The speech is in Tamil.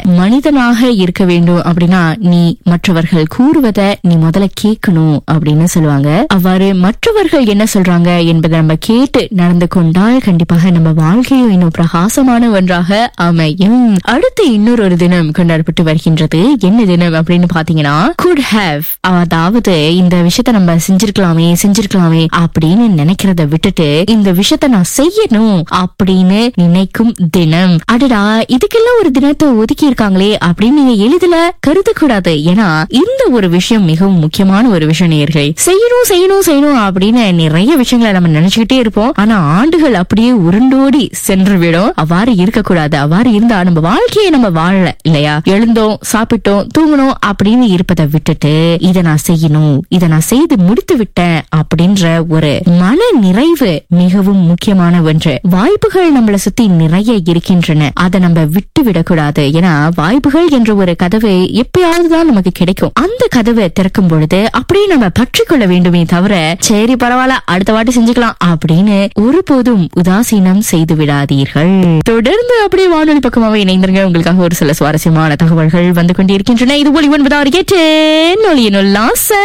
மனிதனாக இருக்க வேண்டும் அப்படின்னா நீ மற்றவர்கள் கூறுவத நீ முதல்ல கேட்கணும் அப்படின்னு சொல்லுவாங்க அவ்வாறு மற்றவர்கள் என்ன சொல்றாங்க என்பதை நம்ம கேட்டு நடந்து கொண்டால் கண்டிப்பாக நம்ம வாழ்க்கையும் இன்னும் பிரகாசமான ஒன்றாக அமையும் அடுத்து இன்னொரு ஒரு தினம் கொண்டாடப்பட்டு வருகின்றது என்ன தினம் அப்படின்னு பாத்தீங்கன்னா குட் ஹேவ் அதாவது இந்த விஷயத்த நம்ம செஞ்சிருக்கலாமே செஞ்சிருக்கலாமே அப்படின்னு நினைக்கிறத விட்டுட்டு இந்த விஷயத்த நான் செய்யணும் அப்படின்னு நினைக்கும் தினம் அடடா இதுக்கெல்லாம் ஒரு தினத்தை ஒதுக்கி இருக்காங்களே அப்படின்னு நீங்க எளிதில கருத கூடாது ஏன்னா இந்த ஒரு விஷயம் மிகவும் முக்கியமான ஒரு விஷயம் நேர்கள் செய்யணும் செய்யணும் செய்யணும் அப்படின்னு நிறைய விஷயங்களை நம்ம நினைச்சுக்கிட்டே இருப்போம் ஆனா ஆண்டுகள் அப்படியே உருண்டோடி சென்று விடும் அவ்வாறு இருக்கக்கூடாது அவ்வாறு இருந்தா நம்ம வாழ்க்கையை நம்ம வாழல இல்லையா எழுந்தோம் சாப்பிட்டோம் தூங்கணும் அப்படின்னு இருப்பதை விட்டுட்டு இதை நான் செய்யணும் இதை நான் செய்து முடித்து விட்டேன் அப்படின்ற ஒரு மன நிறைவு மிகவும் முக்கியமான ஒன்று வாய்ப்புகள் நம்மளை சுத்தி நிறைய இருக்கின்றன அதை நம்ம விட்டு விடக்கூடாது ஏன்னா வாய்ப்புகள் என்ற ஒரு கதவு எப்பயாவது தான் நமக்கு கிடைக்கும் அந்த கதவை திறக்கும் பொழுது அப்படியே நம்ம பற்றி கொள்ள வேண்டுமே தவிர சரி பரவாயில்ல அடுத்த வாட்டி செஞ்சுக்கலாம் அப்படின்னு ஒருபோதும் உதாசீனம் செய்து விடாதீர்கள் தொடர்ந்து அப்படியே வானொலி பக்கமாவே இணைந்திருங்க உங்களுக்காக ஒரு சில சுவாரஸ்யமான தகவல்கள் வந்து கொண்டிருக்கின்றன இது ஒளி ஒன்பதாவது கேட்டேன் ஒளியின் உல்லாச